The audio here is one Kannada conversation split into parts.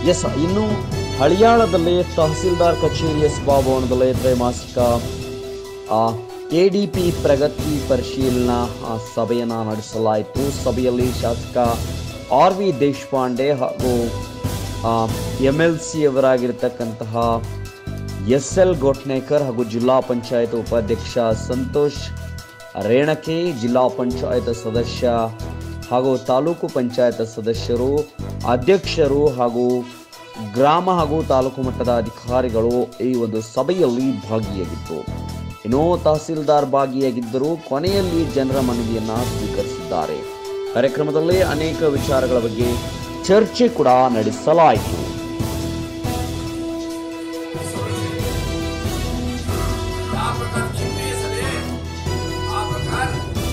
ಎಸ್ ಇನ್ನು ಹಳಿಯಾಳದಲ್ಲಿ ತಹಸೀಲ್ದಾರ್ ಕಚೇರಿಯ ಸಭಾಭವನದಲ್ಲಿ ತ್ರೈಮಾಸಿಕ ಎ ಡಿ ಪಿ ಪ್ರಗತಿ ಪರಿಶೀಲನಾ ಆ, ಸಭೆಯನ್ನು ನಡೆಸಲಾಯಿತು ಸಭೆಯಲ್ಲಿ ಶಾಸಕ ಆರ್ ವಿ ದೇಶಪಾಂಡೆ ಹಾಗೂ ಎಮ್ ಎಲ್ ಸಿ ಅವರಾಗಿರ್ತಕ್ಕಂತಹ ಎಸ್ ಎಲ್ ಗೋಟ್ನೇಕರ್ ಹಾಗೂ ಜಿಲ್ಲಾ ಪಂಚಾಯತ್ ಉಪಾಧ್ಯಕ್ಷ ಸಂತೋಷ್ ರೇಣಕೆ ಜಿಲ್ಲಾ ಪಂಚಾಯತ್ ಸದಸ್ಯ ಹಾಗೂ ತಾಲೂಕು ಪಂಚಾಯತ್ ಸದಸ್ಯರು ಅಧ್ಯಕ್ಷರು ಹಾಗೂ ಗ್ರಾಮ ಹಾಗೂ ತಾಲೂಕು ಮಟ್ಟದ ಅಧಿಕಾರಿಗಳು ಈ ಒಂದು ಸಭೆಯಲ್ಲಿ ಭಾಗಿಯಾಗಿತ್ತು ಇನ್ನು ತಹಸೀಲ್ದಾರ್ ಭಾಗಿಯಾಗಿದ್ದರೂ ಕೊನೆಯಲ್ಲಿ ಜನರ ಮನವಿಯನ್ನ ಸ್ವೀಕರಿಸಿದ್ದಾರೆ ಕಾರ್ಯಕ್ರಮದಲ್ಲಿ ಅನೇಕ ವಿಚಾರಗಳ ಬಗ್ಗೆ ಚರ್ಚೆ ಕೂಡ ನಡೆಸಲಾಯಿತು ಆ ಪ್ರಕಾರ GPS ಅಲ್ಲಿ ಆ ಪ್ರಕಾರ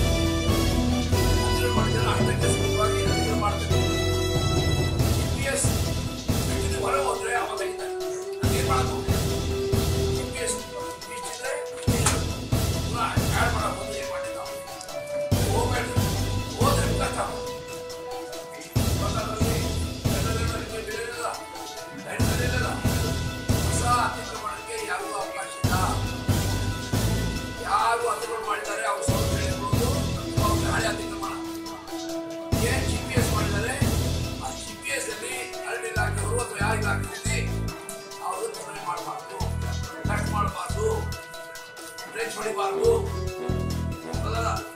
ಅದನ್ನ ಮಾಡಿದ್ರೆ ಅಷ್ಟಕ್ಕೆ ಸುಲಭವಾಗಿ ಇದನ್ನ ಮಾಡ್ತಾರೆ. GPS ಇದನ್ನ ಹೊರಗೆ ಹೋದ್ರೆ ಅವಾಗ ಇದೆ. ಅದೇನ್ ಮಾಡೋದು? GPS ಇಷ್ಟಿದ್ರೆ ಪುನಃ add ಮಾಡಕ್ ಹೋದ್ರೆ ಏನ್ ಮಾಡಿಲ್ಲ. ಹೋಗ್ಬೇಡ್ರಿ. ಹೋದ್ರೆ ಕಷ್ಟ. ಇವಾಗಲ್ಲಿ ಜನರಲ್ಲಿ ಬೆಳೆಯಲ್ಲ. ಬೆಳೆಯಲ್ಲ. ಹೊಸ ಅತಿಕ್ರಮಣಕ್ಕೆ ಯಾರಿಗೂ ಅವಕಾಶ ಇಲ್ಲ ಯಾರು ಅತಿಕ್ರಮಣ ಮಾಡಿದ್ದಾರೆ ಅವ್ರು ಸ್ವಲ್ಪ ಹೇಳ್ಬೋದು ಅವ್ರ ಹಳೆ ಅತಿಕ್ರಮಣ ಏನ್ ಜಿ ಪಿ ಎಸ್ ಮಾಡಿದ್ದಾರೆ ಆ ಜಿ ಪಿ ಎಸ್ ಅಲ್ಲಿ ಅರಣ್ಯ ಇಲಾಖೆಯವರು ಅಥವಾ ಯಾವ ಇಲಾಖೆಯಲ್ಲಿ ಅವರು ತೊಂದರೆ ಮಾಡಬಾರ್ದು ಕಟ್ ಮಾಡಬಾರ್ದು ಬ್ರೇಕ್ ಹೊಡಿಬಾರ್ದು ಹೌದಲ್ಲ